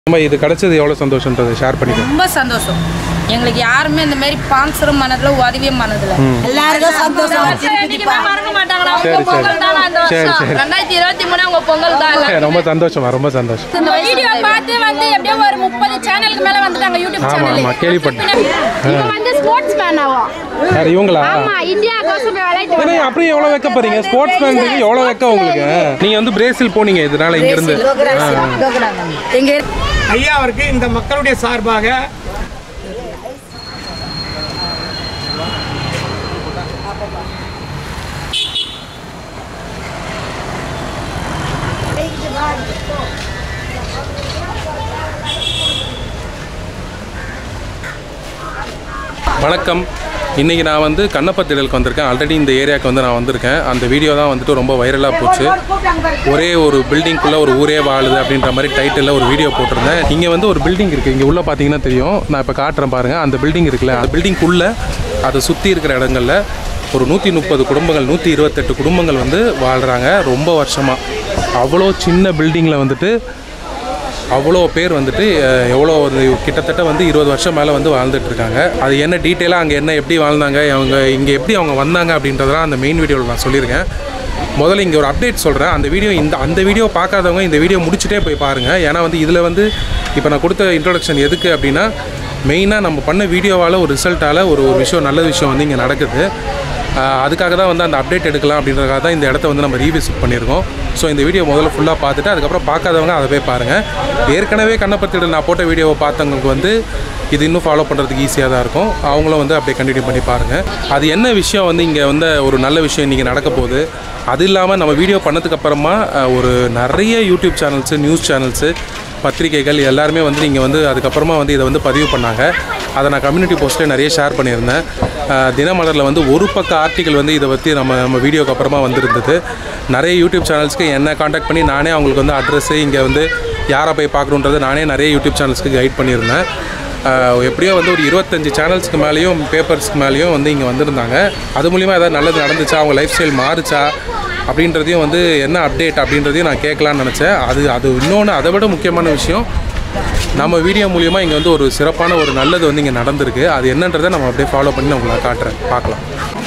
நம்ம இது கிடைச்சது எவ்வளோ சந்தோஷன்றதை ஷேர் பண்ணிக்கோ ரொம்ப சந்தோஷம் எங்களுக்கு யாருமே இந்த மாதிரி பான்சரும் பண்ணதில்ல உதவியும் பண்ணதில்ல எல்லாருக்கும் சந்தோஷம் என்னைக்குமே மறக்க மாட்டாங்களா சரி, உங்க சரி. பொங்கல் தானே அந்த சரி, வருஷம் சரி. ரெண்டாயிரத்தி இருபத்தி மூணு உங்க பொங்கல் தான் இல்ல. ரொம்ப சந்தோஷமா ரொம்ப சந்தோஷம் இந்த வீடியோ பார்த்து வந்து எப்படியோ ஒரு முப்பது சேனலுக்கு மேல வந்துட்டாங்க யூடியூப் ஆமா சேனல் ஆமா கேள்விப்பட்டேன் இவன் வந்து ஸ்போர்ட்ஸ் மேன் ஆகும் யார் இவங்களா ஆமா இந்தியாவுக்கோசம் போய் விளையாட்டு ஏன்னா அப்படியே எவ்வளோ வைக்க போறீங்க ஸ்போர்ட்ஸ் மேனுக்கு எவ்வளோ வைக்க உங்களுக்கு நீங்க வந்து பிரேசில் போனீங்க இதனால இங்க இருந்து எங்க ஐயா அவருக்கு இந்த மக்களுடைய சார்பாக வணக்கம் இன்னைக்கு நான் வந்து கண்ணப்பத்திடலுக்கு வந்திருக்கேன் ஆல்ரெடி இந்த ஏரியாவுக்கு வந்து நான் வந்திருக்கேன் அந்த வீடியோ தான் வந்துட்டு ரொம்ப வைரலாக போச்சு ஒரே ஒரு பில்டிங்குள்ளே ஒரு ஊரே வாழுது அப்படின்ற மாதிரி டைட்டிலில் ஒரு வீடியோ போட்டிருந்தேன் இங்கே வந்து ஒரு பில்டிங் இருக்குது இங்கே உள்ளே பார்த்தீங்கன்னா தெரியும் நான் இப்போ காட்டுறேன் பாருங்கள் அந்த பில்டிங் இருக்குல்ல அந்த பில்டிங்குள்ளே அதை சுற்றி இருக்கிற இடங்கள்ல ஒரு நூற்றி முப்பது குடும்பங்கள் நூற்றி இருபத்தெட்டு குடும்பங்கள் வந்து வாழ்கிறாங்க ரொம்ப வருஷமாக அவ்வளோ சின்ன பில்டிங்கில் வந்துட்டு அவ்வளோ பேர் வந்துட்டு அஹ், எவ்வளோ ஒரு கிட்டத்தட்ட வந்து இருபது வருஷம் மேலே வந்து வாழ்ந்துட்டு இருக்காங்க அது என்ன டீட்டெயிலாக அங்கே என்ன எப்படி வாழ்ந்தாங்க அவங்க இங்கே எப்படி அவங்க வந்தாங்க அப்படின்றதெல்லாம் அந்த மெயின் வீடியோவில் நான் சொல்லியிருக்கேன் முதல்ல இங்கே ஒரு அப்டேட் சொல்கிறேன் அந்த வீடியோ இந்த அந்த வீடியோ பார்க்காதவங்க இந்த வீடியோ முடிச்சுட்டே போய் பாருங்கள் ஏன்னா வந்து இதில் வந்து இப்போ நான் கொடுத்த இன்ட்ரொடக்ஷன் எதுக்கு அப்படின்னா மெயினாக நம்ம பண்ண வீடியோவால் ஒரு ரிசல்ட்டால் ஒரு ஒரு விஷயம் நல்ல விஷயம் வந்து இங்கே நடக்குது ஆஹ் அதுக்காக தான் வந்து அந்த அப்டேட் எடுக்கலாம் அப்படின்றதுக்காக தான் இந்த இடத்த வந்து நம்ம ரீவிசிட் பண்ணியிருக்கோம் ஸோ இந்த வீடியோ முதல்ல ஃபுல்லாக பார்த்துட்டு அதுக்கப்புறம் பார்க்காதவங்க அதை போய் பாருங்கள் ஏற்கனவே கண்ணப்பத்திட நான் போட்ட வீடியோவை பார்த்தவங்களுக்கு வந்து இது இன்னும் ஃபாலோ பண்ணுறதுக்கு ஈஸியாக தான் இருக்கும் அவங்களும் வந்து அப்படியே கண்டினியூ பண்ணி பாருங்கள் அது என்ன விஷயம் வந்து இங்கே வந்து ஒரு நல்ல விஷயம் இன்றைக்கி நடக்க போகுது அது இல்லாமல் நம்ம வீடியோ பண்ணதுக்கு அப்புறமா ஆஹ் ஒரு நிறைய யூடியூப் சேனல்ஸு நியூஸ் சேனல்ஸு பத்திரிகைகள் எல்லாருமே வந்து இங்கே வந்து அதுக்கப்புறமா வந்து இதை வந்து பதிவு பண்ணாங்க அதை நான் கம்யூனிட்டி போஸ்ட்டில் நிறைய ஷேர் பண்ணியிருந்தேன் ஆஹ் தினமலரில் வந்து ஒரு பக்க ஆர்டிக்கல் வந்து இதை பற்றி நம்ம நம்ம வீடியோக்கு அப்புறமா வந்திருந்தது நிறைய யூடியூப் சேனல்ஸ்க்கு என்ன காண்டாக்ட் பண்ணி நானே அவங்களுக்கு வந்து அட்ரஸ்ஸு இங்கே வந்து யாரை போய் பார்க்கணுன்றதை நானே நிறைய யூடியூப் சேனல்ஸ்க்கு கைட் பண்ணியிருந்தேன் ஆஹ் எப்படியோ வந்து ஒரு இருபத்தஞ்சி சேனல்ஸ்க்கு மேலேயும் பேப்பர்ஸ்க்கு மேலேயும் வந்து இங்கே வந்திருந்தாங்க அது மூலிமா ஏதாவது நல்லது நடந்துச்சா அவங்க லைஃப் ஸ்டைல் மாறுச்சா அப்படின்றதையும் வந்து என்ன அப்டேட் அப்படின்றதையும் நான் கேட்கலான்னு நினச்சேன் அது அது இன்னொன்று அதை விட முக்கியமான விஷயம் நம்ம வீடியோ மூலியமாக இங்கே வந்து ஒரு சிறப்பான ஒரு நல்லது வந்து இங்கே நடந்திருக்கு அது என்னன்றதை நம்ம அப்படியே ஃபாலோ பண்ணி நான் உங்களை காட்டுறேன் பார்க்கலாம்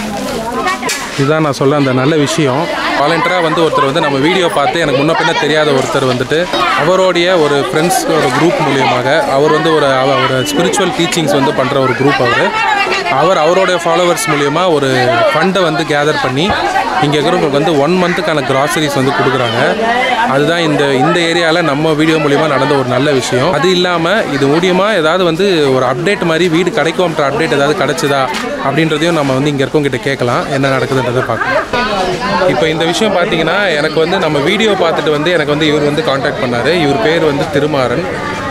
இதுதான் நான் சொல்ல அந்த நல்ல விஷயம் வாலண்டியராக வந்து ஒருத்தர் வந்து நம்ம வீடியோ பார்த்து எனக்கு முன்ன பின்ன தெரியாத ஒருத்தர் வந்துட்டு அவருடைய ஒரு ஃப்ரெண்ட்ஸ் ஒரு குரூப் மூலியமாக அவர் வந்து ஒரு அவ- ஒரு ஸ்பிரிச்சுவல் டீச்சிங்ஸ் வந்து பண்ணுற ஒரு குரூப் அவர் அவர் அவருடைய ஃபாலோவர்ஸ் மூலியமாக ஒரு ஃபண்டை வந்து கேதர் பண்ணி இங்கே இருக்கிறவங்களுக்கு வந்து ஒன் மந்த்துக்கான கிராசரிஸ் வந்து கொடுக்குறாங்க அதுதான் இந்த இந்த ஏரியாவில் நம்ம வீடியோ மூலியமாக நடந்த ஒரு நல்ல விஷயம் அது இல்லாமல் இது மூலியமாக ஏதாவது வந்து ஒரு அப்டேட் மாதிரி வீடு கிடைக்கும்ன்ற அப்டேட் ஏதாவது கிடைச்சதா அப்படின்றதையும் நம்ம வந்து இங்கே இருக்கவங்க கிட்ட கேட்கலாம் என்ன நடக்குதுன்றதை பார்க்கலாம் இப்போ இந்த விஷயம் பார்த்தீங்கன்னா எனக்கு வந்து நம்ம வீடியோ பார்த்துட்டு வந்து எனக்கு வந்து இவர் வந்து காண்டாக்ட் பண்ணார் இவர் பேர் வந்து திருமாறன்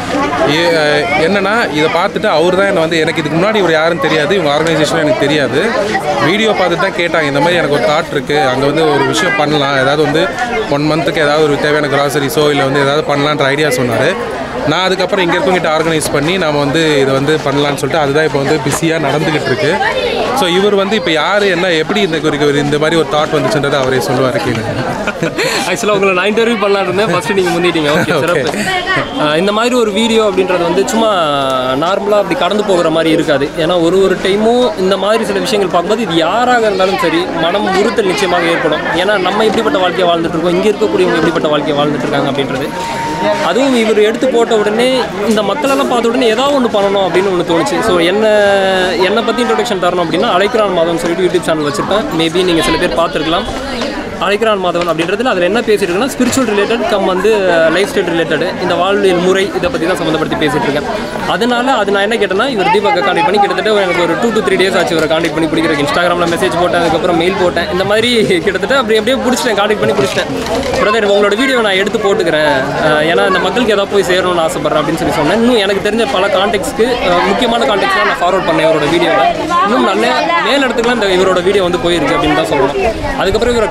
ஏ- அஹ் என்னன்னா இதை பார்த்துட்டு அவர் தான் என்னை வந்து எனக்கு இதுக்கு முன்னாடி இவர் யாருன்னு தெரியாது இவங்க ஆர்கனைசேஷன் எனக்கு தெரியாது வீடியோ பார்த்துட்டு தான் கேட்டாங்க இந்த மாதிரி எனக்கு ஒரு தாட் இருக்குது அங்கே வந்து ஒரு விஷயம் பண்ணலாம் ஏதாவது வந்து ஒன் மந்த்துக்கு ஏதாவது ஒரு தேவையான கிராசரிஸோ இல்லை வந்து ஏதாவது பண்ணலான்ற ஐடியா சொன்னார் நான் அதுக்கப்புறம் இங்கே இருக்கவங்கிட்ட ஆர்கனைஸ் பண்ணி நாம் வந்து இதை வந்து பண்ணலான்னு சொல்லிட்டு அதுதான் இப்போ வந்து பிஸியாக நடந்துக்கிட்டு இருக்கு ஸோ இவர் வந்து இப்போ யார் என்ன எப்படி இந்த குறி- ஒரு இந்த மாதிரி ஒரு தாட் வந்துச்சுன்றதை அவரே சொல்லுவார் கேளுங்க ஆக்சுவலாக உங்களை நான் இன்டர்வியூ பண்ணலான்னு இருந்தேன் ஃபர்ஸ்ட் நீங்கள் முந்திட்டீங்க ஓகே சிறப்பு அஹ் இந்த மாதிரி ஒரு வீடியோ அப்படின்றது வந்து சும்மா நார்மலாக அப்படி கடந்து போகிற மாதிரி இருக்காது ஏன்னா ஒரு ஒரு டைமும் இந்த மாதிரி சில விஷயங்கள் பார்க்கும்போது இது யாராக இருந்தாலும் சரி மனம் உறுத்தல் நிச்சயமாக ஏற்படும் ஏன்னா நம்ம எப்படிப்பட்ட வாழ்க்கையை வாழ்ந்துட்டு இருக்கோம் இங்கே இருக்கக்கூடியவங்க எப்படிப்பட்ட வாழ்க்கையை வாழ்ந்துட்டு இருக்காங்க அப்படின்றது அதுவும் இவர் எடுத்து போட்ட உடனே இந்த மக்களெல்லாம் பார்த்த உடனே ஏதாவது ஒன்று பண்ணணும் அப்படின்னு ஒன்று தோணுச்சு ஸோ என்ன என்னை பற்றி இன்ட்ரொடக்ஷன் தரணும் அப்படின்னா அழைக்கிறான் மாதம் சொல்லிட்டு யூடியூப் சேனல் வச்சுருப்பேன் மேபி நீங்கள் சில பேர் பார்த்துருக்கலாம் அழைக்கிறான் மாதவன் அப்படின்றதுல அதில் என்ன பேசியிருக்குன்னா ஸ்பிரிச்சுவல் ரிலேட்டட் கம் வந்து லைஃப் ஸ்டைல் ரிலேட்டட் இந்த வாழ்வியல் முறை இதை பற்றி தான் சம்மந்தப்படுத்தி பேசிட்டு இருக்கேன் அதனால அது நான் என்ன கேட்டேன்னா இவர் தீபக்கை கான்டெக்ட் பண்ணி கிட்டத்தட்ட எனக்கு ஒரு டூ to த்ரீ டேஸ் ஆச்சு இவரை கான்டெக்ட் பண்ணி பிடிக்கிறதுக்கு இன்ஸ்டாகிராமில் மெசேஜ் போட்டேன் அதுக்கப்புறம் மெயில் போட்டேன் இந்த மாதிரி கிட்டத்தட்ட அப்படி அப்படியே பிடிச்சிட்டேன் கான்டெக்ட் பண்ணி பிடிச்சிட்டேன் பிரதர் உங்களோட வீடியோ நான் எடுத்து போட்டுக்கிறேன் அஹ் ஏன்னா இந்த மக்களுக்கு ஏதாவது போய் சேரணும்னு ஆசைப்படுறேன் அப்படின்னு சொல்லி சொன்னேன் இன்னும் எனக்கு தெரிஞ்ச பல கான்டெக்ட்ஸ்க்கு முக்கியமான கான்டெக்ட்ஸ்லாம் நான் ஃபார்வர்ட் பண்ணேன் இவரோட வீடியோவை இன்னும் நல்ல மேல் இடத்துக்குலாம் இந்த இவரோட வீடியோ வந்து போயிருக்கு அப்படின்னு தான் சொல்லணும் அதுக்கப்புறம் இவரை கான்டெக்ட் பண்ணி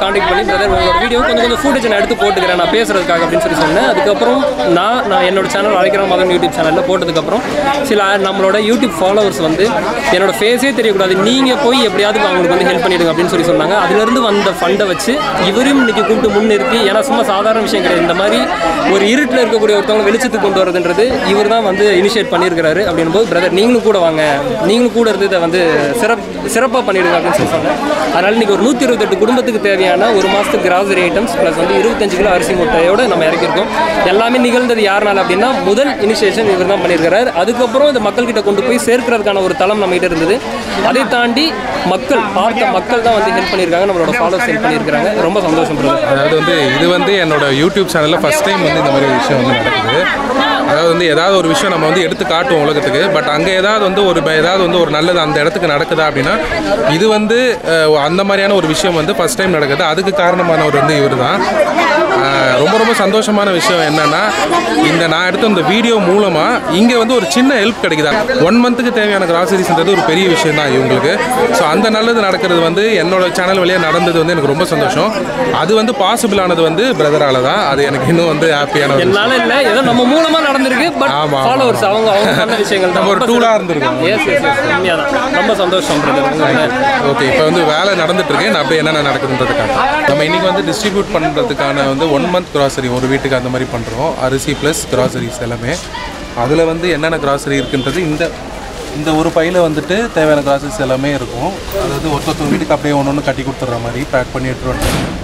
பண்ணி பிரதர் உங்களோட வீடியோ கொஞ்சம் கொஞ்சம் ஃபுட்டேஜ் நான் எடுத்து போட்டுக்கிறேன் நான் பேசுறதுக்காக அப்படின்னு சொல்லி சொன்னேன் அதுக்கப்புறம் நான் நான் என்னோட சேனல் அழைக்கிற மகன் யூடியூப் சேனலில் போட்டதுக்கப்புறம் சில நம்மளோட யூடியூப் ஃபாலோவர்ஸ் வந்து என்னோட ஃபேஸே தெரியக்கூடாது நீங்கள் போய் எப்படியாவது அவங்களுக்கு வந்து ஹெல்ப் பண்ணிடுங்க அப்படின்னு சொல்லி சொன்னாங்க அதுலேருந்து வந்த ஃபண்டை வச்சு இவரையும் இன்னைக்கு கூப்பிட்டு முன்னிறுத்தி ஏன்னா சும்மா சாதாரண விஷயம் கிடையாது இந்த மாதிரி ஒரு இருட்டில் இருக்கக்கூடிய ஒருத்தவங்க வெளிச்சத்துக்கு கொண்டு வரதுன்றது இவர் தான் வந்து இனிஷியேட் பண்ணியிருக்கிறாரு அப்படின்னும் போது பிரதர் நீங்களும் கூட வாங்க நீங்களும் கூட இருந்து இதை வந்து சிறப் சிறப்பாக பண்ணிடுங்க அப்படின்னு சொல்லி சொன்னேன் அதனால் இன்னைக்கு ஒரு நூற்றி இருபத்தெட்டு குடும்பத்துக்கு தேவையான ஒரு மாதத்துக்கு கிராசரி ஐட்டம்ஸ் ப்ளஸ் வந்து இருபத்தஞ்சு கிலோ அரிசி மூட்டையோட நம்ம இறக்கியிருக்கோம் எல்லாமே நிகழ்ந்தது யாருனால அப்படின்னா முதல் இனிஷியேஷன் இவர் தான் பண்ணியிருக்கிறார் அதுக்கப்புறம் இந்த மக்கள்கிட்ட கொண்டு போய் சேர்க்கறதுக்கான ஒரு தளம் நம்ம கிட்ட இருந்தது அதை தாண்டி மக்கள் பார்த்த மக்கள் தான் வந்து ஹெல்ப் பண்ணியிருக்காங்க நம்மளோட ஃபாலோஸ் ஹெல்ப் பண்ணியிருக்காங்க ரொம்ப சந்தோஷம் பிரதர் அதாவது வந்து இது வந்து என்னோட யூடியூப் சேனலில் ஃபஸ்ட் டைம் வந்து இந்த மாதிரி ஒரு விஷயம் வந்து நடக்குது அதாவது வந்து ஏதாவது ஒரு விஷயம் நம்ம வந்து எடுத்து காட்டுவோம் உலகத்துக்கு பட் அங்கே ஏதாவது வந்து ஒரு இப்ப ஏதாவது வந்து ஒரு நல்லது அந்த இடத்துக்கு நடக்குதா அப்படின்னா இது வந்து அஹ், அந்த மாதிரியான ஒரு விஷயம் வந்து ஃபஸ்ட் டைம் நடக்குது அதுக்கு காரணமானவர் வந்து இவர் தான் ரொம்ப ரொம்ப சந்தோஷமான விஷயம் என்னன்னா இந்த நான் எடுத்த இந்த வீடியோ மூலமாக இங்கே வந்து ஒரு சின்ன ஹெல்ப் கிடைக்குதா ஒன் மந்த்துக்கு தேவையான கிராசரிஸ்ன்றது ஒரு பெரிய விஷயம் தான் இவங்களுக்கு ஸோ அந்த நல்லது நடக்கிறது வந்து என்னோட சேனல் வழியாக நடந்தது வந்து எனக்கு ரொம்ப சந்தோஷம் அது வந்து பாசிபிள் ஆனது வந்து பிரதரால தான் அது எனக்கு இன்னும் வந்து ஹாப்பியான ஒரு விஷயம். என்னால இல்ல ஏதோ நம்ம மூலமா நடந்திருக்கு பட் ஆமா, ஆமா. ஃபாலோவர்ஸ் அவங்க அவங்க பண்ண விஷயங்கள் நம்ம ஒரு tool ஆ இருந்திருக்கோம். எஸ் எஸ் எஸ் உண்மையாதான் ரொம்ப சந்தோஷம் பிரதர் ஓகே இப்போ வந்து வேலை நடந்துட்டு இருக்கு நான் அப்படியே என்னென்ன நடக்குதுன்றதுக்காக நம்ம இன்னைக்கு வந்து டிஸ்ட்ரிபியூட் பண்ணுறதுக்கான வந்து ஒன் மந்த் கிராசரி ஒரு வீட்டுக்கு அந்த மாதிரி பண்ணுறோம் அரிசி ப்ளஸ் கிராசரிஸ் எல்லாமே அதில் வந்து என்னென்ன கிராசரி இருக்குன்றது இந்த இந்த ஒரு பையில வந்துட்டு தேவையான கிராசரிஸ் எல்லாமே இருக்கும் அதாவது ஒருத்தொருத்தர் வீட்டுக்கு அப்படியே ஒன்று ஒன்று கட்டி கொடுத்துட்ற மாதிரி பேக் பண்ணி எடுத்துகிட்டு வந்துட்டு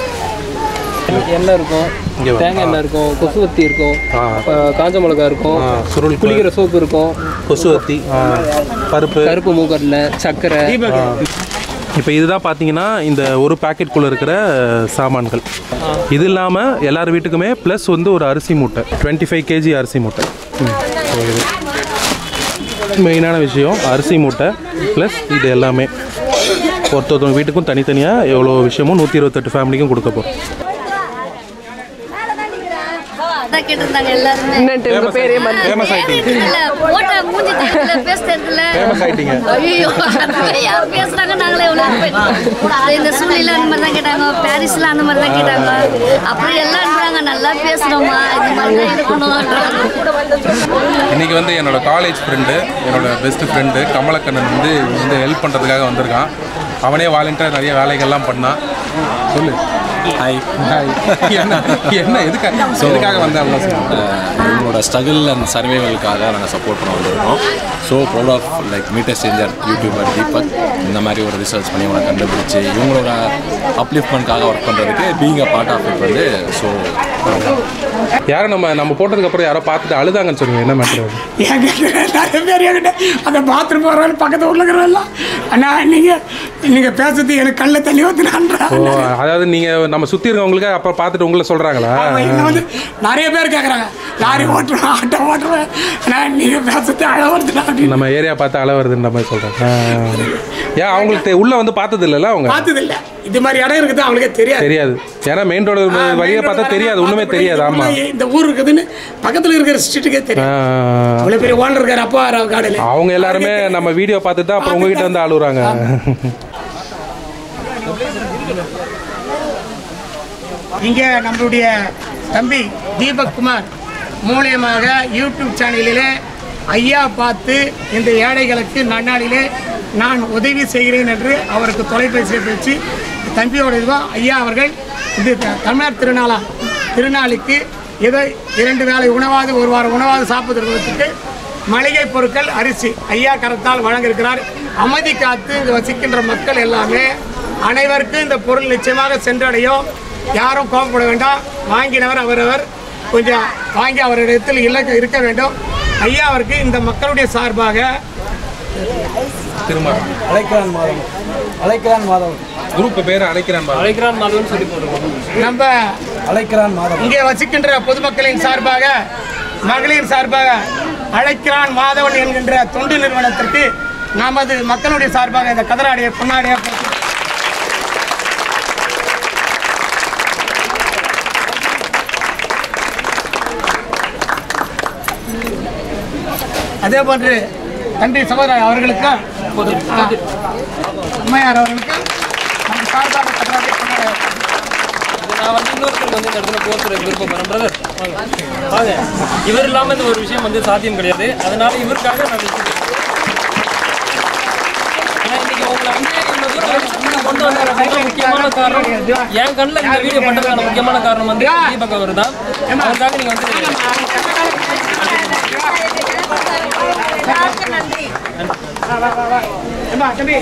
எண்ணெய் இருக்கும் இங்க வா. தேங்காய் எண்ணெய் இருக்கும் கொசுவத்தி இருக்கும் ஆ. அஹ் காஞ்ச மிளகா இருக்கும் ஆ, சுருள் குளிக்கிற சோப்பு இருக்கும் கொசுவத்தி பருப்பு கருப்பு மூக்கடலை சர்க்கரை இப்போ இதுதான் பார்த்தீங்கன்னா இந்த ஒரு பாக்கெட்குள்ளே இருக்கிற சாமான்கள் இது இல்லாமல் எல்லார் வீட்டுக்குமே ப்ளஸ் வந்து ஒரு அரிசி மூட்டை டுவெண்ட்டி ஃபைவ் கேஜி அரிசி மூட்டை ம், so இது மெயினான விஷயம் அரிசி மூட்டை ப்ளஸ் இது எல்லாமே ஒருத்தொருத்தவங்க வீட்டுக்கும் தனித்தனியாக எவ்வளோ விஷயமும் நூற்றி இருபத்தெட்டு ஃபேமிலிக்கும் கொடுக்க போகிறோம் அதான் கேட்டிருந்தாங்க எல்லாருமே ஃபேமஸ் ஆகிட்டீங்க இல்ல போட்ட மூஞ்சி தெரியல பேச தெரியல ஃபேமஸ் ஆகிட்டீங்க ஐயோ யார் பேசுறாங்க நாங்களே எவ்வளவு பேர் இந்த சூழ்நிலை அந்த மாதிரி தான் கேட்டாங்க பாரிஸ்ல அந்த மாதிரி தான் கேட்டாங்க அப்புறம் எல்லாம் அனுப்புறாங்க நல்லா பேசுறோமா இந்த மாதிரி தான் இருக்கணும்ன்றாங்க இன்னைக்கு வந்து என்னோட காலேஜ் ஃப்ரெண்டு என்னோட பெஸ்ட் ஃப்ரெண்டு கமலக்கண்ணன் வந்து வந்து ஹெல்ப் பண்ணுறதுக்காக வந்திருக்கான் அவனே வாலண்டியர் நிறைய வேலைகள்லாம் பண்ணான் சொல்லு ஹாய் ஹாய் என்ன என்ன எதுக்காக எதுக்காக வந்தாங்க உங்களோட ஸ்ட்ரகிள் அண்ட் சர்வைவலுக்காக நாங்கள் சப்போர்ட் பண்ண வந்திருக்கோம் so proud of like meter changer YouTuber Deepak இந்த மாதிரி ஒரு ரிசர்ச் பண்ணி இவங்களை கண்டுபிடிச்சி இவங்களோட அப்லிஃப்ட்மெண்ட்காக ஒர்க் பண்ணுறதுக்கு being a part of it வந்து ஸோ யாரும் நம்ம நம்ம போட்டதுக்கு அப்புறம் யாரோ பார்த்துட்டு அழுதாங்கன்னு சொல்லுங்க என்ன மேட்ரு என்கிட்ட நிறைய பேர் என்கிட்ட அந்த பாத்ரூம் போகிறவங்க பக்கத்து ஊரில் இருக்கிறவெல்லாம் அண்ணா நீங்கள் நீங்கள் பேசுறது எனக்கு கல்ல தண்ணி ஊற்றுனான்றா ஓ அதாவது நீங்க நம்ம சுத்தி இருக்கவங்களுக்கு அப்புறம் பார்த்துட்டு உங்களை சொல்றாங்களா என்ன வந்து நிறைய பேர் கேட்குறாங்க லாரி ஓட்டுறேன் ஆட்டோ ஓட்டுறேன் நான் நீங்கள் பேசுறது அழ வருதுடா அப்படின்னு நம்ம ஏரியா பார்த்து அழ வருதுன்ற மாதிரி சொல்றாங்க ஆ. ஏன் அவங்களுக்கு தெ- உள்ள வந்து பார்த்தது இல்லைல்ல அவங்க பார்த்ததில்ல இது மாதிரி இடம் இருக்குது அவங்களுக்கே தெரியாது தெரியாது ஏன்னா மெயின் ரோடு வழியை பார்த்தா தெரியாது ஒண்ணுமே தெரியாது ஆமா இந்த ஊர் இருக்குதுன்னு பக்கத்தில் இருக்கிற ஸ்ட்ரீட்டுக்கே ஆ. தெரியும் அவ்வளோ பெரிய ஓனர் இருக்காரு அப்பா காடையில் அவங்க எல்லாருமே நம்ம வீடியோ பார்த்துட்டு தான் அப்புறம் உங்ககிட்ட வந்து அழுகுறாங்க இங்கே நம்மளுடைய தம்பி தீபக் குமார் மூலியமாக யூடியூப் சேனலிலே ஐயா பார்த்து இந்த ஏழைகளுக்கு நன்னாளிலே நான் உதவி செய்கிறேன் என்று அவருக்கு தொலைபேசியை பேச்சு தம்பியோட இதுவாக ஐயா அவர்கள் இது த- தமிழர் திருநாளா திருநாளுக்கு ஏதோ இரண்டு வேளை உணவாது ஒரு வாரம் உணவாது சாப்பிடுவதற்கு மளிகை பொருட்கள் அரிசி ஐயா கரத்தால் வழங்கியிருக்கிறார் அமைதி காத்து இங்கு வசிக்கின்ற மக்கள் எல்லாமே அனைவருக்கும் இந்த பொருள் நிச்சயமாக சென்றடையும் யாரும் கோபப்பட வேண்டாம் வாங்கினவர் அவரவர் கொஞ்சம் வாங்கி அவரிடத்தில் இலக்க இருக்க வேண்டும் ஐயா அவருக்கு இந்த மக்களுடைய சார்பாக திரும்ப அழைக்கிறான் மாதவன் அழைக்கிறான் மாதவன் குரூப் பேர் அழைக்கிறான் பாரு. அழைக்கிறான் மாதவன் சொல்லி போட்டுருக்கோம் நம்ம அழைக்கிறான் மாதவன் இங்கே வசிக்கின்ற பொதுமக்களின் சார்பாக மகளிர் சார்பாக அழைக்கிறான் மாதவன் என்கின்ற தொண்டு நிறுவனத்திற்கு நமது மக்களுடைய சார்பாக இந்த கதராடியை பொன்னாடியை கொடுத்து அதே போன்று தம்பி சகோதரர் அவர்களுக்கு ஆ, அம்மையார் அவர்களுக்கு நம்ம சார்பாக கதராடியை பொன்னாடியை நான் வந்து இன்னொருத்தருக்கு வந்து இந்த இடத்துல போஸ்டர் விருப்பப்படுறேன் பிரதர் வாங்க வாங்க இவர் இல்லாமல் இந்த ஒரு விஷயம் வந்து சாத்தியம் கிடையாது அதனால இவருக்காக நான் நிற்கிறேன். ஏன்னா இன்னைக்கு உங்களை வந்து இவ்வளவு தூரம் உள்ள கொண்டு வந்தாரு அப்படின்னா முக்கியமான காரணம் என் கண்ணில் இந்த வீடியோ பண்ணுறதுக்கான முக்கியமான காரணம் வந்து தீபக் அவர் தான் அவருக்காக நீங்கள் வந்து ஏம்மா, தம்பி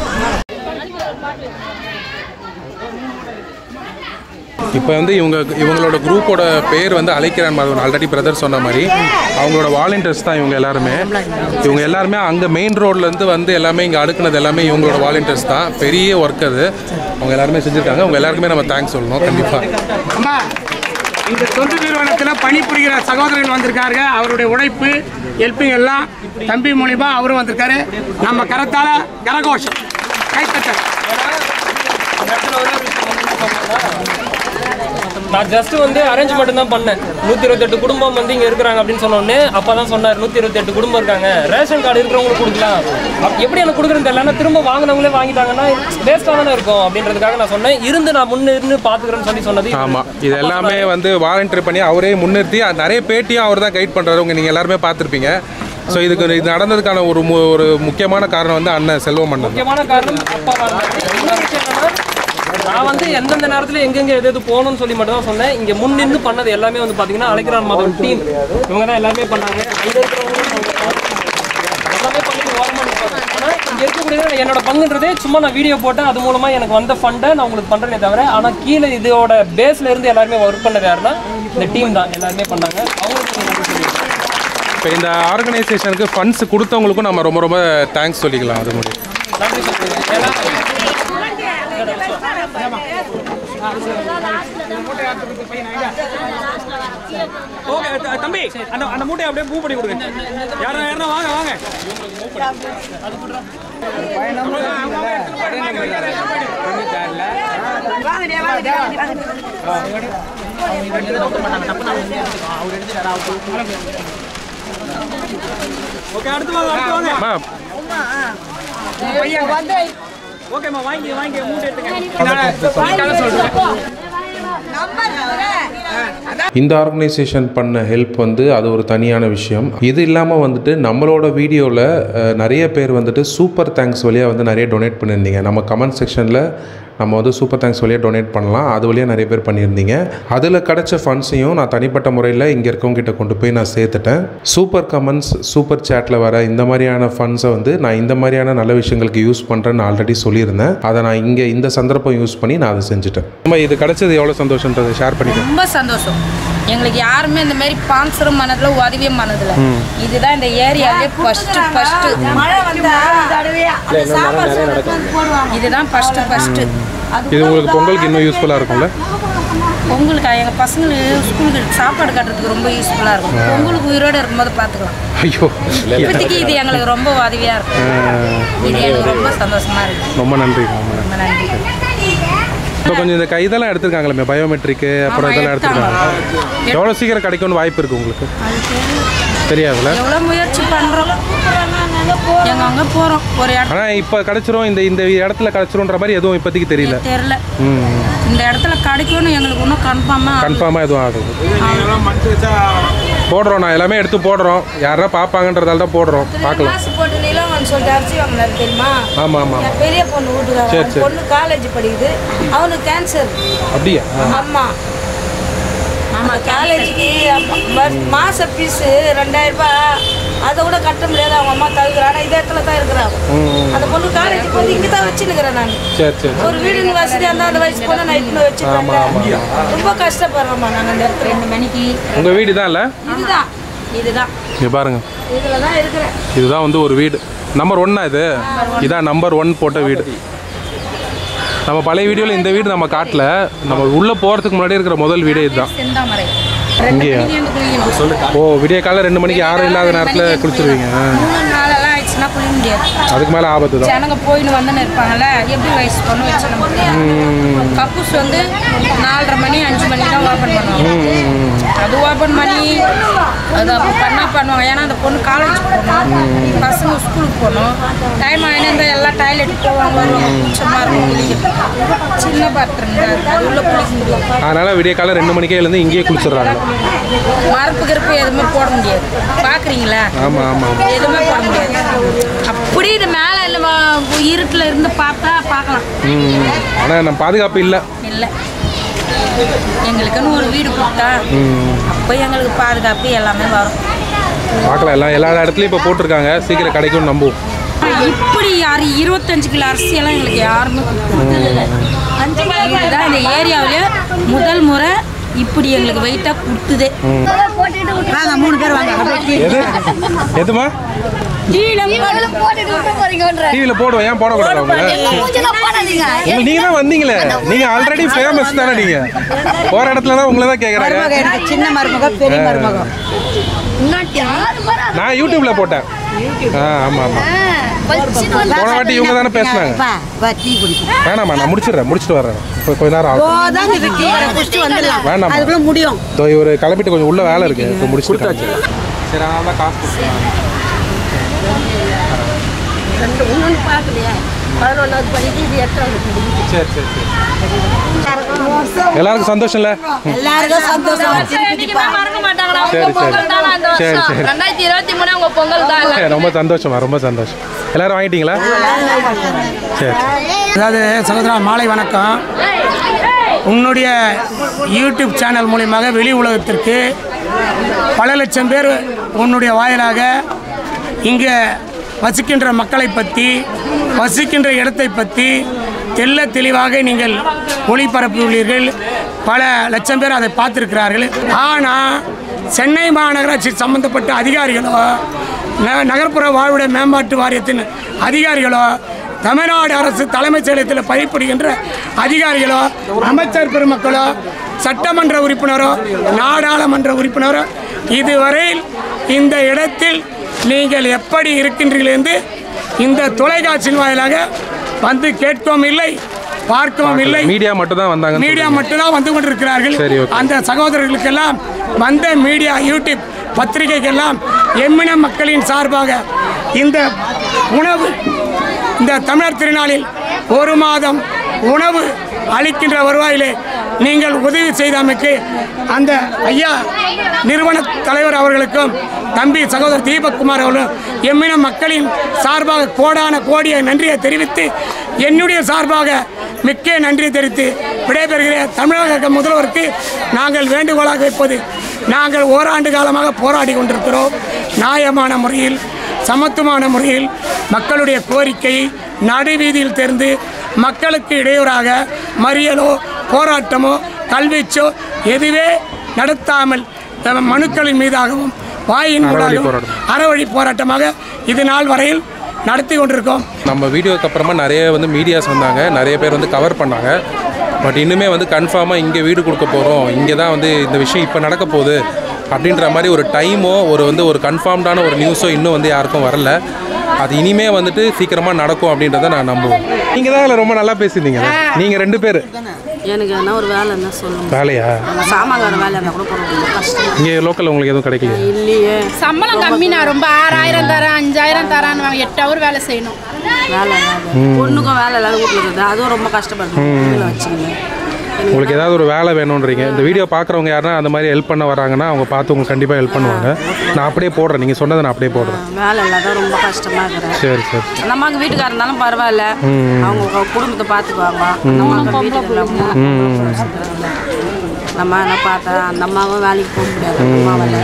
இப்போ வந்து இவங்க இவங்களோட குரூப்போட பேர் வந்து அழைக்கிறான் மாதவன் ஆல்ரெடி பிரதர் சொன்ன மாதிரி அவங்களோட வாலண்டியர்ஸ் தான் இவங்க எல்லாருமே இவங்க எல்லாருமே அங்கே மெயின் ரோட்லேருந்து வந்து எல்லாமே இங்கே அடுக்குனது எல்லாமே இவங்களோட வாலண்டியர்ஸ் தான் பெரிய ஒர்க் அது அவங்க எல்லாருமே செஞ்சுருக்காங்க அவங்க எல்லாருக்குமே நம்ம தேங்க்ஸ் சொல்லணும் கண்டிப்பாக அம்மா இந்த தொண்டு நிறுவனத்தில் பணிபுரிகிற சகோதரர்கள் வந்திருக்காங்க அவருடைய உழைப்பு ஹெல்ப்பிங் எல்லாம் தம்பி மூலியமா அவரும் வந்திருக்காரு நம்ம கரத்தால கரகோஷம் கைத்தட்டல் நான் ஜஸ்ட் வந்து அரேஞ்ச் மட்டும் தான் பண்ணேன் நூற்றி இருபத்தெட்டு குடும்பம் வந்து இங்கே இருக்கிறாங்க அப்படின்னு சொன்னோடனே அப்போ தான் சொன்னார் நூற்றி இருபத்தெட்டு குடும்பம் இருக்காங்க ரேஷன் கார்டு இருக்கிறவங்களுக்கு கொடுக்கலாம் அப்ப எப்படி எனக்கு கொடுக்குறது தெரியல திரும்ப வாங்கினவங்களே வாங்கிட்டாங்கன்னா வேஸ்ட்டாக தானே இருக்கும் அப்படின்றதுக்காக நான் சொன்னேன் இருந்து நான் முன்ன இருந்து பார்த்துக்கிறேன்னு சொல்லி சொன்னது ஆமாம் இது எல்லாமே வந்து வாலண்டியர் பண்ணி அவரே முன்னிறுத்தி அது நிறைய பேட்டியும் அவர் தான் கைட் பண்ணுறாரு உங்க நீங்கள் எல்லாருமே பார்த்துருப்பீங்க ஸோ இதுக்கு இது நடந்ததுக்கான ஒரு மு- ஒரு முக்கியமான காரணம் வந்து அண்ணன் செல்வம் அண்ணன் தான். முக்கியமான காரணம் அப்பா வாழ்ந்தாரு இன்னொரு விஷயம் என்னன்னா நான் வந்து எந்தெந்த நேரத்தில் எங்கெங்க எது எது போகணும்னு சொல்லி மட்டும் தான் சொன்னேன் இங்கே முன் நின்று பண்ணது எல்லாமே வந்து பார்த்தீங்கன்னா அழைக்கிறான் மாதவன் டீம் இவங்க தான் எல்லாமே பண்ணாங்க அங்கே இருக்கிறவங்களும் எல்லாமே பண்ணி ஓரமாக நிற்பாங்க ஆனால் இங்கே இருக்கக்கூடிய என்னோட பங்குன்றதே சும்மா நான் வீடியோ போட்டேன் அது மூலமாக எனக்கு வந்த ஃபண்டை நான் உங்களுக்கு பண்ணுறேனே தவிர ஆனால் கீழே இதோட பேஸ்ல இருந்து எல்லாருமே ஒர்க் பண்ணது யாருன்னா இந்த டீம் தான் எல்லாருமே பண்ணாங்க அவங்களுக்கு நீங்க நன்றி சொல்லிடுங்க. இப்போ இந்த ஆர்கனைசேஷனுக்கு ஃபண்ட்ஸ் கொடுத்தவங்களுக்கும் நம்ம ரொம்ப ரொம்ப தேங்க்ஸ் சொல்லிக்கலாம் அது முடியும் நன்றி சொல்லுங்க ஏன்னா ஓகே த- தம்பி அந்த அந்த மூட்டையை அப்படியே மூவ் பண்ணி கொடுங்க யாரா யாரா வாங்க வாங்க ஓகே அடுத்து வாங்க அடுத்து வாங்க அம்மா ஓகேம்மா வாங்கி வாங்கி மூட்டை எடுத்துங்க இந்த ஆர்கனைசேஷன் பண்ண ஹெல்ப் வந்து அது ஒரு தனியான விஷயம் இது இல்லாமல் வந்துட்டு நம்மளோட வீடியோவில் நிறைய பேர் வந்துட்டு சூப்பர் தேங்க்ஸ் வழியாக வந்து நிறைய டொனேட் பண்ணியிருந்தீங்க நம்ம கமெண்ட் செக்ஷனில் நம்ம வந்து சூப்பர் தேங்க்ஸ் வழியாக டொனேட் பண்ணலாம் அது வழியாக நிறைய பேர் பண்ணியிருந்தீங்க அதில் கிடைச்ச ஃபண்ட்ஸையும் நான் தனிப்பட்ட முறையில் இங்கே இருக்கவங்க கிட்ட கொண்டு போய் நான் சேர்த்துட்டேன் சூப்பர் கமெண்ட்ஸ் சூப்பர் சேட்டில் வர இந்த மாதிரியான ஃபண்ட்ஸை வந்து நான் இந்த மாதிரியான நல்ல விஷயங்களுக்கு யூஸ் பண்ணுறேன்னு ஆல்ரெடி சொல்லியிருந்தேன் அதை நான் இங்கே இந்த சந்தர்ப்பம் யூஸ் பண்ணி நான் அதை செஞ்சுட்டேன் நம்ம இது கிடைச்சது எவ்வளோ சந்தோஷன்றதை ஷேர் பண்ணிக்கிறேன் ரொம்ப சந்தோஷம் எங்களுக்கு யாருமே இந்த மாதிரி பான்சரும் பண்ணதில்ல உதவியும் பண்ணதில்ல இதுதான் இந்த ஏரியாவே ஃபர்ஸ்ட் ஃபர்ஸ்ட் மழை வந்தா இதுதான் ஃபர்ஸ்ட் ஃபர்ஸ்ட் இது உங்களுக்கு பொங்கலுக்கு இன்னும் யூஸ்ஃபுல்லாக இருக்கும்ல பொங்கலுக்கு எங்கள் பசங்களுக்கு ஸ்கூலுக்கு சாப்பாடு கட்டுறதுக்கு ரொம்ப யூஸ்ஃபுல்லாக இருக்கும் பொங்கலுக்கு உயிரோடு இருக்கும்போது பார்த்துக்கலாம் ஐயோ இப்போதைக்கு இது எங்களுக்கு ரொம்ப உதவியாக இருக்கும் இது எனக்கு ரொம்ப சந்தோஷமா இருக்கு ரொம்ப நன்றி ரொம்ப நன்றி ரொம்ப நன்றி இப்போ கொஞ்சம் இந்த கை இதெல்லாம் எடுத்துருக்காங்களே பயோமெட்ரிக்கு அப்புறம் ஆமா, இதெல்லாம் எடுத்துருக்காங்க எடுத்தாங்க. எவ்வளோ சீக்கிரம் கிடைக்கும்னு வாய்ப்பு இருக்குது உங்களுக்கு தெரியாதுல்ல எவ்வளோ முயற்சி பண்ணுறோம் எங்க அங்கே போகிறோம் ஒரு இடத்துல ஆனால் இப்போ கிடைச்சிரும் இந்த இந்த இடத்துல கிடைச்சிரும்ன்ற மாதிரி எதுவும் இப்போதைக்கு தெரியல தெரில ம் இந்த இடத்துல கிடைக்கும்னு எங்களுக்கு இன்னும் கன்ஃபார்மாக கன்ஃபார்மாக எதுவும் ஆகுது போடுறோம் நான் எல்லாமே எடுத்து போடுறோம் யாரா பார்ப்பாங்கன்றதால தான் போடுறோம் பார்க்கலாம் காசு போட்டு நிலம் சொல்லிட்டு அரிசி வாங்கினாரு தெரியுமா ஆமாம் ஆமாம் என் பெரிய பொண்ணு சரி, வீட்டுக்காரன் சரி. பொண்ணு காலேஜ் படிக்குது அவனுக்கு கேன்சர் அப்படியா ஆமா ஆமா காலேஜுக்கு மாச ஃபீஸு ரெண்டாயிரம் ரூபாய் அதை கூட கட்ட முடியாது அவங்க அம்மா தவிர்க்கிறா ஆனால் இதே இடத்துல தான் இருக்கிறாங்க அந்த பொண்ணு காலேஜுக்கு வந்து இங்கே தான் வச்சுன்னுக்கிறேன் நான் சரி சரி ஒரு வீடு வசதியாக இருந்தால் அந்த வயசு போனால் நைட் வச்சுருக்கேன் ரொம்ப கஷ்டப்படுறோம்மா நாங்கள் இந்த இடத்துல ரெண்டு மணிக்கு உங்கள் வீடு தான் இல்லை இதுதான் இதுதான் இங்கே பாருங்க இதில் தான் இருக்கிறேன் இதுதான் வந்து ஒரு வீடு நம்பர் ஒன்னா இது இதான் நம்பர் ஒன் போட்ட வீடு நம்ம பழைய வீடியோவில் இந்த வீடு நம்ம காட்டல நம்ம உள்ளே போகிறதுக்கு முன்னாடி இருக்கிற முதல் வீடே இதுதான் செந்தாமரை ரெண்டு இங்கேயா? மணிக்கு வந்து குளிக்கணும் ஓ விடிய காலை ரெண்டு மணிக்கு யாரும் இல்லாத நேரத்தில் குளிச்சிருவீங்க ஆ. மூணு நாளெல்லாம் ஆயிடுச்சு ஆயிடுச்சுன்னா குளிக்க முடியாது அதுக்கு மேலே ஆபத்து தான் ஜனங்க போயின்னு வந்துன்னு இருப்பாங்கல்ல எப்படி வயசு பண்ண வச்சு நம்ம கக்கூஸ் வந்து நாலரை மணி அஞ்சு மணி தான் ஓப்பன் பண்ணுவாங்க அது ஓப்பன் பண்ணி அது அப்போ பண்ணா பண்ணுவாங்க ஏன்னா அந்த பொண்ணு காலேஜ் போகணும் பசங்க ஸ்கூலுக்கு போகணும் டைம் ஆகினா எல்லாம் டாய்லெட் போவாங்க வருவாங்க கூச்சமாக இருக்கும் குளிக்க சின்ன பாத்திரம் தான் இருக்கு. அது உள்ள குளிக்க முடியும் அதனால் விடிய காலம் ரெண்டு மணிக்கே எழுந்து இங்கேயே குளிச்சிடுறாங்க மரப்பு கிருப்பு எதுவுமே போட முடியாது பார்க்குறீங்களா ஆமாம் ஆமாம் எதுவுமே போட முடியாது அப்படி இது மேலே இல்லை இருட்டில் இருந்து பார்த்தா பார்க்கலாம் ம் ஆனால் நம்ம பாதுகாப்பு இல்லை இல்லை எங்களுக்குன்னு ஒரு வீடு கொடுத்தா அப்போ எங்களுக்கு பாதுகாப்பு எல்லாமே வரும் பார்க்கலாம் எல்லாம் எல்லா இடத்துலையும் இப்போ போட்டிருக்காங்க சீக்கிரம் கிடைக்கும்னு நம்புவோம் இப்படி யார் இருபத்தஞ்சு கிலோ அரிசியெல்லாம் எங்களுக்கு யாருமே கொடுத்ததில்ல இதுதான் இந்த ஏரியாவிலே முதல் முறை இப்படி எங்களுக்கு வெயிட்டாக கொடுத்ததே மூணு பேர் வாங்க எது எதுமா போட்டுட்டு விட்டு போறீங்கன்ற டிவியில் போடுவோம் ஏன் போடக்கூடாது அவங்க மூஞ்செல்லாம் போடாதீங்க உங்க நீங்க தான் வந்தீங்களே நீங்க ஆல்ரெடி ஃபேமஸ் தானே நீங்க போற இடத்துல தான் உங்களை தான் கேக்குறாங்க எனக்கு சின்ன மருமக பெரிய மருமக இன்னும் யாரு வரா நான் யூடியூப்ல போட்டேன் ஆ ஆமா ஆமா பளிச்சுன்னு வந்து போன வாட்டி இவங்க தானே பேசினாங்க வா வா டீ குடிக்கும் வேணாமா நான் முடிச்சிடுறேன் முடிச்சிட்டு வரேன் இப்போ கொஞ்ச நேரம் ஆகும் போதான் இந்த டீ கடை குடிச்சிட்டு வந்துடலாம் வேண்டாம். அதுக்குள்ள முடியும் இதோ இவர் கிளம்பிட்டு கொஞ்சம் உள்ள வேலை இருக்கு இப்போ முடிச்சுட்டு சரி அதனால தான் காசு கொடுத்துருவாங்க இன்னொன்று பார்க்கலையா பதினொன்றாவது படிக்கு இது எட்டாவது படிக்கு சரி சரி சரி எல்லாருக்கும் சந்தோஷம் இல்ல எல்லாருக்கும் சந்தோஷம் மறக்க மாட்டாங்களா சரி சரி சரி சரி ரெண்டாயிரத்தி இருபத்தி மூணு உங்க பொங்கல் தான் சரி, ரொம்ப சந்தோஷமா ரொம்ப சந்தோஷம் எல்லாரும் வாங்கிட்டீங்களா சரி அதாவது சகோதரா மாலை வணக்கம் உன்னுடைய யூடியூப் சேனல் மூலியமாக வெளி உலகத்திற்கு பல லட்சம் பேர் உன்னுடைய வாயிலாக இங்கே வசிக்கின்ற மக்களை பற்றி வசிக்கின்ற இடத்தை பற்றி தெள்ள தெளிவாக நீங்கள் ஒளிபரப்பியுள்ளீர்கள் பல லட்சம் பேர் அதை பார்த்துருக்கிறார்கள் ஆனால் சென்னை மாநகராட்சி சம்பந்தப்பட்ட அதிகாரிகளோ ந- நகர்ப்புற வாழ்விட மேம்பாட்டு வாரியத்தின் அதிகாரிகளோ தமிழ்நாடு அரசு தலைமைச் செயலகத்தில் பணிபுரிகின்ற அதிகாரிகளோ அமைச்சர் பெருமக்களோ சட்டமன்ற உறுப்பினரோ நாடாளுமன்ற உறுப்பினரோ இதுவரையில் இந்த இடத்தில் நீங்கள் எப்படி இருக்கின்றீர்கள் என்று இந்த தொலைக்காட்சியின் வாயிலாக வந்து கேட்கவும் இல்லை பார்க்கவும் இல்லை மீடியா மட்டும் தான் வந்தாங்க மீடியா மட்டும்தான் வந்து கொண்டிருக்கிறார்கள் சரி, ஓகே. அந்த சகோதரர்களுக்கெல்லாம் வந்த மீடியா யூடியூப் பத்திரிகைக்கெல்லாம் எம்மின மக்களின் சார்பாக இந்த உணவு இந்த தமிழர் திருநாளில் ஒரு மாதம் உணவு அளிக்கின்ற வருவாயிலே நீங்கள் உதவி செய்தமைக்கு அந்த ஐயா நிறுவன தலைவர் அவர்களுக்கும் தம்பி சகோதரர் தீபக்குமார் அவர்களும் எம்மின மக்களின் சார்பாக கோடான கோடிய நன்றியை தெரிவித்து என்னுடைய சார்பாக மிக்க நன்றி தெரிவித்து விடைபெறுகிற தமிழக முதல்வருக்கு நாங்கள் வேண்டுகோளாக வைப்பது நாங்கள் ஓராண்டு காலமாக போராடி கொண்டிருக்கிறோம் நியாயமான முறையில் சமத்துவமான முறையில் மக்களுடைய கோரிக்கையை நடுவீதியில் தெரிந்து மக்களுக்கு இடையூறாக மறியலோ போராட்டமோ கல்வீச்சோ எதுவே நடத்தாமல் அஹ், மனுக்களின் மீதாகவும் வாயின் அறவழி ஊடாகவும் போராட்டம். அறவழி போராட்டமாக இது நாள் வரையில் நடத்தி கொண்டிருக்கோம் நம்ம வீடியோக்கு அப்புறமா நிறைய வந்து மீடியாஸ் வந்தாங்க நிறைய பேர் வந்து கவர் பண்ணாங்க பட் இன்னுமே வந்து கன்ஃபார்மாக இங்கே வீடு கொடுக்க போகிறோம் இங்கே தான் வந்து இந்த விஷயம் இப்போ நடக்க போகுது அப்படின்ற மாதிரி ஒரு டைமோ ஒரு வந்து ஒரு கன்ஃபார்ம்டான ஒரு நியூஸோ இன்னும் வந்து யாருக்கும் வரல அது இனிமே வந்துட்டு சீக்கிரமாக நடக்கும் அப்படின்றத நான் நம்புவேன் நீங்கள் தான் ரொம்ப நல்லா பேசியிருந்தீங்க நீங்கள் ரெண்டு பேர் எனக்கு என்ன ஒரு வேலை என்ன சொல்லுங்க வேலையா சாமான் வேலை இருந்தால் கூட போட முடியும் கஷ்டம் இங்கே லோக்கலில் உங்களுக்கு எதுவும் கிடைக்கலையா இல்லையே சம்பளம் கம்மி நான் ரொம்ப ஆறாயிரம் தரேன் அஞ்சாயிரம் தரான்னு எட்டு ஹவர் வேலை செய்யணும் வேலை இல்லாத பொண்ணுக்கும் வேலை இல்லாத வீட்டில் இருக்குது அதுவும் ரொம்ப கஷ்டப்படுது வீட்டில் வச்சுக்கிங்க உங்களுக்கு ஏதாவது ஒரு வேலை வேணுன்றீங்க இந்த வீடியோ பார்க்குறவங்க யாருன்னா அந்த மாதிரி ஹெல்ப் பண்ண வராங்கன்னா அவங்க பார்த்து உங்களுக்கு கண்டிப்பாக ஹெல்ப் பண்ணுவாங்க நான் அப்படியே போடுறேன் நீங்கள் சொன்னதை நான் அப்படியே போடுறேன் வேலை இல்லாத ரொம்ப கஷ்டமா இருக்கிறேன் சரி சரி அந்த அம்மாவுக்கு வீட்டுக்காரர் இருந்தாலும் பரவாயில்ல அவங்க உங்க குடும்பத்தை பார்த்துக்குவாங்க அந்த அம்மாவுக்கு வீட்டுக்கு இல்லை, மூணு பொம்பளை பசங்க இருக்காங்க. அந்த அம்மா என்ன பார்த்தா அந்த அம்மாவும் வேலைக்கு போக முடியாது அந்த அம்மாவால்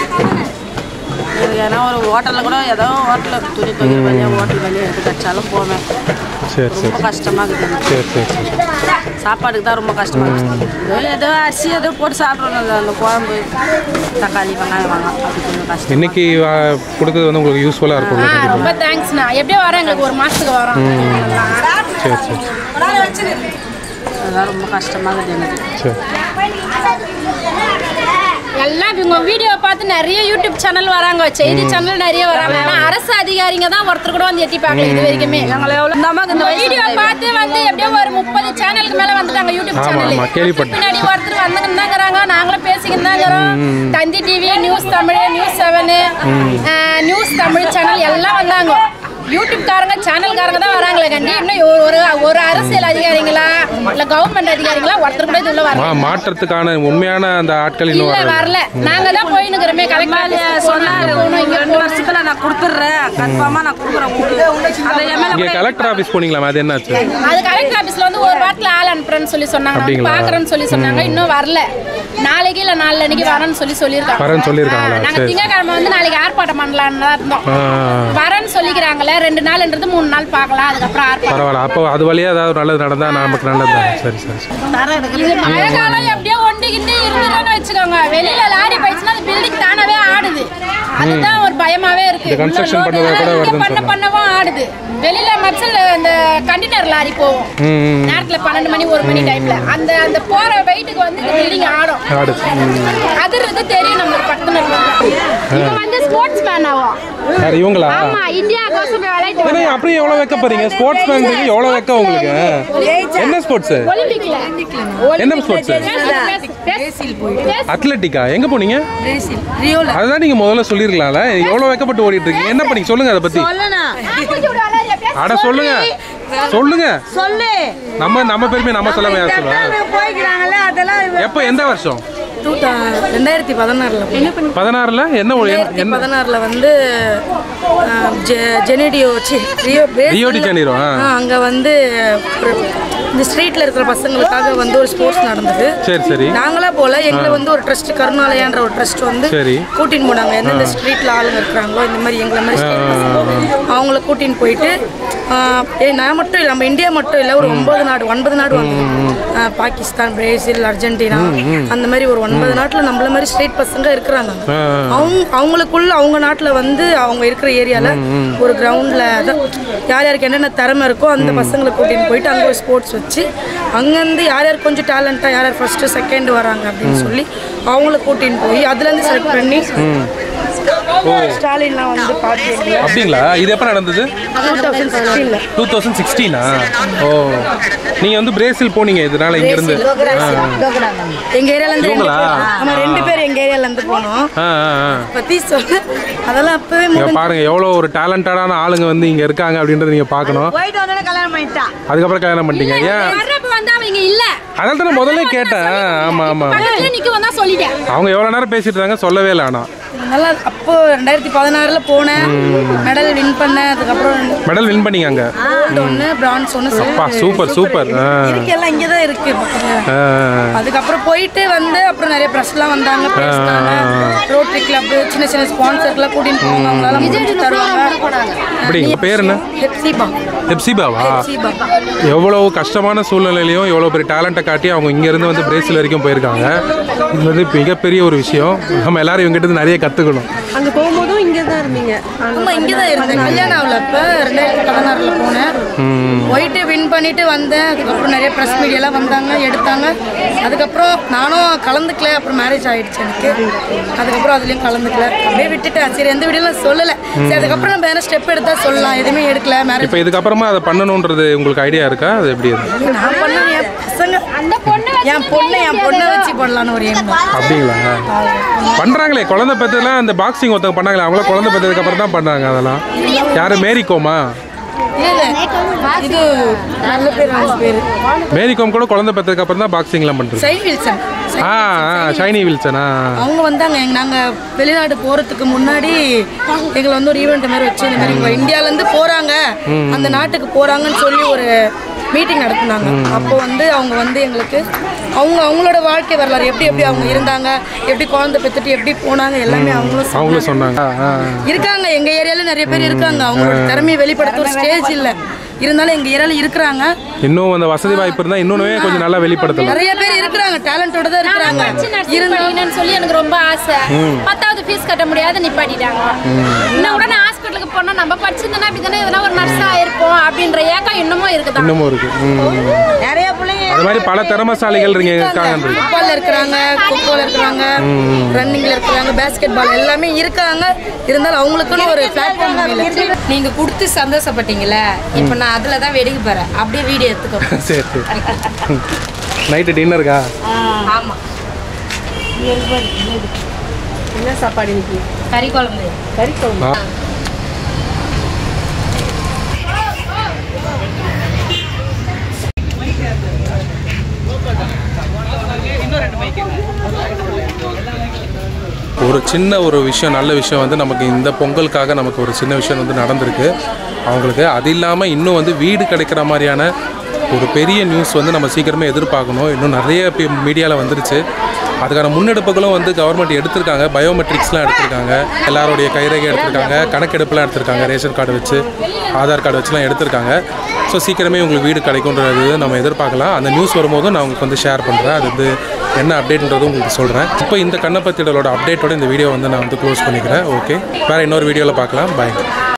எனக்கு ஏன்னா ஒரு ஹோட்டலில் கூட ஏதோ ஹோட்டலில் துணி துவைக்கிற வேலையாக ஹோட்டல் வேலையாக எடுத்து கச்சாலும் போவேன் சரி சரி ரொம்ப கஷ்டமாக இருக்குது எனக்கு. சரி சரி சரி சாப்பாடுக்கு தான் ரொம்ப கஷ்டமாக இருக்குது ஏதோ ஏதோ அரிசி ஏதோ போட்டு சாப்பிட்றோம் அந்த- அந்த குழம்பு தக்காளி வெங்காயம் வாங்க அது கொஞ்சம் கஷ்டம் இன்னைக்கு ஆ, கொடுத்தது வந்து உங்களுக்கு யூஸ்ஃபுல்லாக இருக்கும் ஆ ரொம்ப தேங்க்ஸ்ண்ணா எப்படியோ வரோம் எங்களுக்கு ஒரு மாசத்துக்கு வரோம் சரி சரி அதெல்லாம் ரொம்ப கஷ்டமாக இருக்குது எனக்கு சரி எல்லாம் இவங்க வீடியோ பார்த்து நிறைய யூடியூப் சேனல் வராங்க செய்தி சேனல் நிறைய வராங்க ஆனா அரசு அதிகாரிங்க தான் ஒருத்தர் கூட வந்து எட்டி பார்க்கல இது வரைக்குமே எங்களை எவ்வளோ இந்த அம்மாக்கு இந்த வயசு வீடியோ பார்த்து வந்து எப்படியோ ஒரு முப்பது சேனலுக்கு மேல வந்துட்டாங்க யூடியூப் ஆமா, சேனல் ஆமா, கேள்விப்பட்டேன். பின்னாடி ஒருத்தர் வந்துக்கிட்டு தான் இருக்கிறாங்க நாங்களும் பேசிக்கிட்டு தான் இருக்கிறோம் Thanthi TV news Tamil news seven news Tamil channel எல்லாம் வந்தாங்க யூடியூப்காரங்க சேனல்காரங்க தான் வராங்களே கண்டி இன்னும் ஒரு- ஒரு ஒரு அரசியல் அதிகாரிங்களா இல்ல கவர்மெண்ட் அதிகாரிங்களா ஒருத்தர் கூட இது உள்ள வரல மா- மாற்றத்துக்கான உண்மையான அந்த ஆட்கள் இன்னும் இல்ல வரல வரல நாங்க தான் போயின்னு இருக்கிறோமே கலெக்டர் சொன்னாரு போகணும் இங்க ரெண்டு வருஷத்துல நான் கொடுத்துட்றேன் கன்ஃபார்மா நான் கொடுக்குறேன் உங்களுக்கு அந்த எம்எல்ஏ இங்கே கலெக்டர் ஆஃபீஸ் போனீங்களா அது என்னாச்சு அது கலெக்டர் ஆபீஸ்ல வந்து ஒரு வாரத்துல ஆள் அனுப்புறேன்னு சொல்லி சொன்னாங்க நான் வந்து அப்படிங்களா? பாக்குறேன்னு சொல்லி சொன்னாங்க இன்னும் வரல நாளைக்கு இல்ல நாளைக்கு வரேன்னு சொல்லி சொல்லியிருக்காங்க வரேன்னு சொல்லியிருக்காங்களா? ஆ, நாங்க சரி. திங்கக்கிழமை வந்து நாளைக்கு ஆர்ப்பாட்டம் பண்ணலாம்னு தான் இருந்தோம் ஆ, வரேன்னு சொல்லிக்கிறாங்களே ரெண்டு நாள்ன்றது மூணு நாள் பார்க்கலாம் அதுக்கப்புறம் ஆர்ப்பாட்டம் பரவாயில்ல அப்போ அது வழியாக ஏதாவது நல்லது நடந்தால் நமக்கு நல்லது தான் சரி சரி சரி இது மழை காலம் எப்படியோ ஒண்டிக்கிட்டு இருந்துடுறோம்னு வச்சுக்கோங்க வெளியில லாரி போயிடுச்சுன்னா அந்த பில்டிங் தானாவே ஆடுது அதுதான் ஒரு பயமாவே இருக்கு இந்த construction உள்ள load பண்றதா கூட எல்லாம் இங்க வருதுன்னு பண்ண சொன்னாங்க. பண்ணவும் ஆடுது வெளியில மச்சல் இந்த கண்டெய்னர் லாரி போகும் ம், ம். நேரத்துல பன்னெண்டு மணி ஒரு மணி டைம்ல அந்த அந்த போற வெயிட்டுக்கு வந்து இந்த பில்டிங் ஆடும் ஆடு ம். அதிர்றது தெரியும் நம்மளுக்கு பக்கத்துல இவன் வந்து ஸ்போர்ட்ஸ் மேன் ஆகும் யார் இவங்களா ஆமா இந்தியா கோசம் விளையாட்டு ஏன்னா அப்படியே எவ்வளோ வைக்க போறீங்க ஸ்போர்ட்ஸ் மேன் எவ்வளோ வைக்க உங்களுக்கு என்ன ஸ்போர்ட்ஸ் ஒலிம்பிக்ல என்ன ஸ்போர்ட்ஸ் அத்லட்டிக்கா எங்க போனீங்க பிரேசில் ரியோல அதுதான் நீங்க முதல்ல சொல்லிருக்கலாம்ல எவ்வளவு வைக்கப்பட்டு ஓடிட்டு இருக்கீங்க என்ன பண்ணீங்க சொல்லுங்க அதை பத்தி அட சொல்லுங்க சொல்லுங்க சொல்லு நம்ம நம்ம பெருமை நம்ம சொல்லாம யார் சொல்லுவா போய்க்கிறாங்கல்ல அதெல்லாம் எப்போ எந்த வருஷம் டூ ரெண்டாயிரத்தி பதினாறுல பதினாறுல என்ன ஒரு- ரெண்டாயிரத்தி என்ன பதினாறுல வந்து ஆஹ், ஜெ- ஜெனடியோ சி ரியோ பிரேசில்ல- ரியோ டி ஜெனீரோ, ஆ. ஆ, அங்க வந்து ஒரு இந்த ஸ்ட்ரீட்ல இருக்கிற பசங்களுக்காக வந்து ஒரு ஸ்போர்ட்ஸ் நடந்தது சரி சரி நாங்களா போல எங்களை வந்து ஒரு ட்ரஸ்ட் கருணாலயான்ற ஒரு ட்ரஸ்ட் வந்து சரி. கூட்டின்னு போனாங்க எந்தெந்த ஸ்ட்ரீட்ல ஆளுங்க இருக்கிறாங்களோ இந்த மாதிரி எங்களை மாதிரி street பசங்க, அவங்கள கூட்டின்னு போயிட்டு ஆஹ், ஏய், நான் மட்டும் இல்லை நம்ம இந்தியா மட்டும் இல்லை ஒரு ஒன்பது நாடு ஒன்பது நாடு வந்தது ஆஹ், பாகிஸ்தான் பிரேசில் அர்ஜென்டினா அந்த மாதிரி ஒரு ஒன்பது நாட்டில் நம்மள மாதிரி ஸ்ட்ரீட் பசங்க இருக்கிறாங்க அங்க. அவங்க அவங்களுக்குள்ள அவங்க நாட்டில் வந்து அவங்க இருக்கிற ஏரியால ஒரு கிரவுண்டில் யார் யாருக்கு என்னென்ன திறமை இருக்கோ அந்த பசங்களை கூட்டின்னு போயிட்டு அங்கே ஒரு ஸ்போர்ட்ஸ் வச்சு அங்கேருந்து யார் யார் கொஞ்சம் டேலண்ட்டாக யார் யார் ஃபஸ்ட்டு செகண்ட் வராங்க அப்படின்னு சொல்லி அவங்கள கூட்டின்னு போய் அதுலேருந்து செலக்ட் பண்ணி ஸ்டாலின்லாம் வந்து பார்த்து எங்களை அப்படிங்களா இது எப்போ நடந்தது டூ தௌசண்ட் சிக்ஸ்டீனில் டூ தௌசண்ட் சிக்ஸ்டீனா ஓ நீங்க வந்து பிரேசில் போனீங்க இதனால இங்க இருந்து எங்கள் ஏரியாலேருந்து ரெண்டு இவங்களா? பேர் ஆமா ரெண்டு பேர் எங்கள் ஏரியாலேருந்து போனோம் ஆ ஆ ஆ பற்றி சொல்ல அதெல்லாம் அப்போவே இங்க முடிஞ்சு பாருங்க எவ்வளோ ஒரு டேலண்டடான ஆளுங்க வந்து இங்க இருக்காங்க அப்படின்றத நீங்க பார்க்கணும் போயிட்டு வந்தோடனே கல்யாணம் பண்ணிட்டா அதுக்கப்புறம் கல்யாணம் பண்ணிட்டீங்க ஏன் வர்றப்ப வந்து அவங்க இல்ல அதான் தானே முதல்ல கேட்டேன் ஆமா ஆமா பக்கத்துல நிக்க வந்தா சொல்லிட்டேன் அவங்க எவ்வளோ நேரம் பேசிட்டு இருந்தாங்க சொல்லவே இல்லை ஆனால் நல்லா அப்போ ரெண்டாயிரத்தி பதினாறுல போனேன் மெடல் வின் பண்ணேன் அதுக்கப்புறம் மெடல் வின் பண்ணீங்க அங்க கோல்டு ஒன்று பிரான்ஸ் ஒன்று அப்பா சூப்பர் சூப்பர் ஆ இருக்கு எல்லாம் இங்கே தான் இருக்கு பக்கத்துல. ஆ, அதுக்கப்புறம் போயிட்டு வந்து அப்புறம் நிறைய ப்ரெஸ்லாம் வந்தாங்க பேசினாங்க ரோட்டரி கிளப் சின்ன சின்ன ஸ்பான்சர்லாம் கூட்டின்னு போவாங்க அவங்களால முடிஞ்சு தருவாங்க அப்படி உங்க பேர் என்ன ஹெப்சிபா ஹெப்சிபாவா ஹெப்சிபா எவ்வளோ கஷ்டமான சூழ்நிலையிலையும் எவ்வளோ பெரிய டேலண்ட்டை காட்டி அவங்க இங்கேருந்து வந்து பிரேசில் வரைக்கும் போயிருக்காங்க இது வந்து மிகப்பெரிய ஒரு விஷயம் நம்ம எல்லாரும் இவங்ககிட்ட இருந்து நிறைய கற்றுக்கணும் அங்க போகும்போதும் இங்கே தான் இருந்தீங்க ஆமா இங்கே தான் இருந்தேன் கல்யாணம் ஆகல இப்போ ரெண்டாயிரத்தி பதினாறுல போனேன் போயிட்டு வின் பண்ணிட்டு வந்தேன் அதுக்கப்புறம் நிறைய ப்ரெஸ் மீடியாலாம் வந்தாங்க எடுத்தாங்க அதுக்கப்புறம் நானும் கலந்துக்கல அப்புறம் மேரேஜ் ஆயிடுச்சு எனக்கு அதுக்கப்புறம் அதுலேயும் கலந்துக்கல அப்படியே விட்டுட்டேன் சரி எந்த வீடியோலாம் சொல்லலை சரி அதுக்கப்புறம் நம்ம வேற ஸ்டெப் எடுத்தா சொல்லலாம் எதுவுமே எடுக்கல மேரேஜ் இப்போ இதுக்கப்புறமா அதை பண்ணணுன்றது உங்களுக்கு ஐடியா இருக்கா அது எப்படி அது நான் பண்ண என் பசங்க அந்த பொண்ணு என் பொண்ணை என் பொண்ணை வச்சு பண்ணலான்னு ஒரு எண்ணம் அப்படிங்களா பண்ணுறாங்களே குழந்தை பெற்றதுலாம் அந்த பாக்ஸிங் ஒருத்தவங்க பண்ணாங்களே அவங்களும் குழந்தை பெற்றதுக்கு அப்புறம் தான் பண்ணாங்க அதெல்லாம் யார் மேரி கோமா இல்ல இல்ல இது நல்ல பேர் நல்ல பேர் மேரி கோம் கூட குழந்தை பெற்றதுக்கு அப்புறம் தான் பாக்ஸிங்லாம் பண்ணுறது சை வில்சன் ஆ ஆ ஷைனி வில்சனா அவங்க வந்தாங்க எங்க நாங்கள் வெளிநாடு போகிறதுக்கு முன்னாடி எங்களை வந்து ஒரு ஈவெண்ட் மாதிரி வச்சு இந்த மாதிரி இவங்க இந்தியாவிலேருந்து போகிறாங்க அந்த நாட்டுக்கு போகிறாங்கன்னு சொல்லி ஒரு மீட்டிங் நடத்துனாங்க அப்போ வந்து அவங்க வந்து எங்களுக்கு அவங்க அவங்களோட வாழ்க்கை வரலாறு எப்படி எப்படி அவங்க இருந்தாங்க எப்படி குழந்தை பெற்றுட்டு எப்படி போனாங்க எல்லாமே அவங்களும் சொன்னாங்க. அவங்களும் சொன்னாங்க ஆ, ஆ. இருக்காங்க எங்க ஏரியால நிறைய பேர் இருக்காங்க அவங்களோட திறமையை வெளிப்படுத்த ஒரு ஸ்டேஜ் இல்ல இருந்தாலும் எங்க ஏரியால இருக்கிறாங்க இன்னும் அந்த வசதி வாய்ப்பு இருந்தால் இன்னொன்னே கொஞ்சம் நல்லா வெளிப்படுத்தலாம் நிறைய பேர் இருக்கிறாங்க டேலண்டோட தான் இருக்கிறாங்க இருந்தாங்கன்னு சொல்லி எனக்கு ரொம்ப ஆசை பத்தாவது ஃபீஸ் கட்ட முடியாது நிப்பாட்டிட்டாங்க இன்னும் கூட நான் ஹாஸ்பிட்டலுக்கு பண்ணோம் நம்ம படிச்சிருந்தோம்னா இப்படி தானே எதனா ஒரு நர்ஸ் ஆயிருப்போம் அப்படின்ற ஏக்கம் இன்னமும் இருக்குதான் இன்னமும் இருக்கு ம். நிறைய பிள்ளைங்க அது மாதிரி பல திறமசாலிகள் இங்கே இருக்காங்க ஃபுட்பால்ல இருக்கிறாங்க கொக்கோல இருக்கிறாங்க ரன்னிங்ல இருக்கிறாங்க பேஸ்கெட் பால் எல்லாமே இருக்காங்க இருந்தாலும் அவங்களுக்குன்னு ஒரு பிளாட்ஃபார்ம் இல்லை நீங்க கொடுத்து சந்தோஷப்பட்டீங்கல்ல இப்போ நான் அதுல தான் வெடிக்க போறேன் அப்படியே வீடியோ எடுத்துக்கோ சரி சரி நைட்டு டின்னருக்கா ஆமா என்ன சாப்பாடு இன்னைக்கு கறி குழம்பு கறி குழம்பு ஆ. ஒரு சின்ன ஒரு விஷயம் நல்ல விஷயம் வந்து நமக்கு இந்த பொங்கலுக்காக நமக்கு ஒரு சின்ன விஷயம் வந்து நடந்திருக்கு அவங்களுக்கு அது இல்லாமல் இன்னும் வந்து வீடு கிடைக்கிற மாதிரியான ஒரு பெரிய நியூஸ் வந்து நம்ம சீக்கிரமே எதிர்பார்க்கணும் இன்னும் நிறைய மீடியாவில் வந்துருச்சு அதுக்கான முன்னெடுப்புகளும் வந்து கவர்மெண்ட் எடுத்திருக்காங்க பயோமெட்ரிக்ஸ்லாம் எடுத்திருக்காங்க எல்லாருடைய கைரேகை எடுத்திருக்காங்க கணக்கெடுப்புலாம் எடுத்திருக்காங்க ரேஷன் கார்டு வச்சு ஆதார் கார்டு வச்சுலாம் எடுத்திருக்காங்க ஸோ சீக்கிரமே உங்களுக்கு வீடு கிடைக்குன்றது நம்ம எதிர்பார்க்கலாம் அந்த நியூஸ் வரும்போதும் நான் உங்களுக்கு வந்து ஷேர் பண்ணுறேன் அது வந்து என்ன அப்டேட்ன்றது உங்களுக்கு சொல்கிறேன் இப்போ இந்த கண்ணப்பத்திடலோட அப்டேட்டோட இந்த வீடியோ வந்து நான் வந்து க்ளோஸ் பண்ணிக்கிறேன் ஓகே வேறு இன்னொரு வீடியோவில் பார்க்கலாம் பாய்